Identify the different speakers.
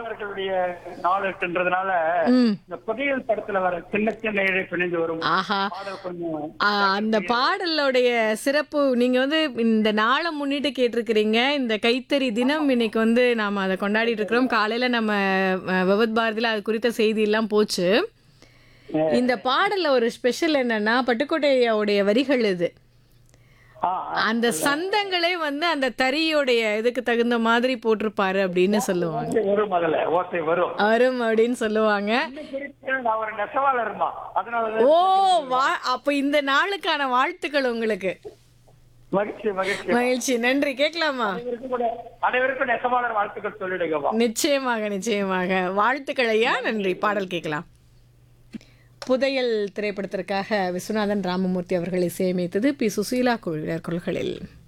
Speaker 1: காவலர்களுடைய நாளுன்றதுனால
Speaker 2: ம்
Speaker 1: இந்த புதையல் படத்துல வர சின்ன சின்ன இழை பிணைந்து வரும்
Speaker 2: ஆஹா
Speaker 1: பாடல் கொஞ்சம்
Speaker 2: ஆ, அந்த பாடலோடைய சிறப்பு நீங்க வந்து இந்த நாளை முன்னிட்டு கேட்டிருக்கிறீங்க இந்த கைத்தறி தினம் இன்னைக்கு வந்து நாம அதை கொண்டாடிட்டு இருக்கிறோம் காலையில நம்ம அஹ், விவத் பாரதியில அது குறித்த செய்தி எல்லாம் போச்சு இந்த பாடல்ல ஒரு ஸ்பெஷல் என்னன்னா பட்டுக்கோட்டையோடைய வரிகள் இது
Speaker 1: ஆ,
Speaker 2: அந்த சந்தங்களே வந்து அந்த தறியோடைய இதுக்கு தகுந்த மாதிரி போட்டிருப்பாரு அப்படின்னு சொல்லுவாங்க
Speaker 1: ஓசை வரும் முதல்ல ஓசை வரும்
Speaker 2: வரும் அப்படின்னு சொல்லுவாங்க
Speaker 1: இன்னும் குறிப்பிட்டு நான் ஒரு நெசவாளர் தான் அதனால
Speaker 2: ஓ வா அப்ப இந்த நாளுக்கான வாழ்த்துக்கள் உங்களுக்கு
Speaker 1: மகிழ்ச்சி மகிழ்ச்சி
Speaker 2: மகிழ்ச்சி நன்றி கேட்கலாமா
Speaker 1: அனைவருக்கும் கூட அனைவருக்கும் நெசவாளர் வாழ்த்துக்கள் சொல்லிடுங்கப்பா
Speaker 2: நிச்சயமாக நிச்சயமாக வாழ்த்துக்கள் ஐயா நன்றி பாடல் கேட்கலாம் புதையல் திரைப்படத்திற்காக விஸ்வநாதன் ராமமூர்த்தி அவர்களை சேமித்தது பி சுசீலா குழுவினர் குரல்களில்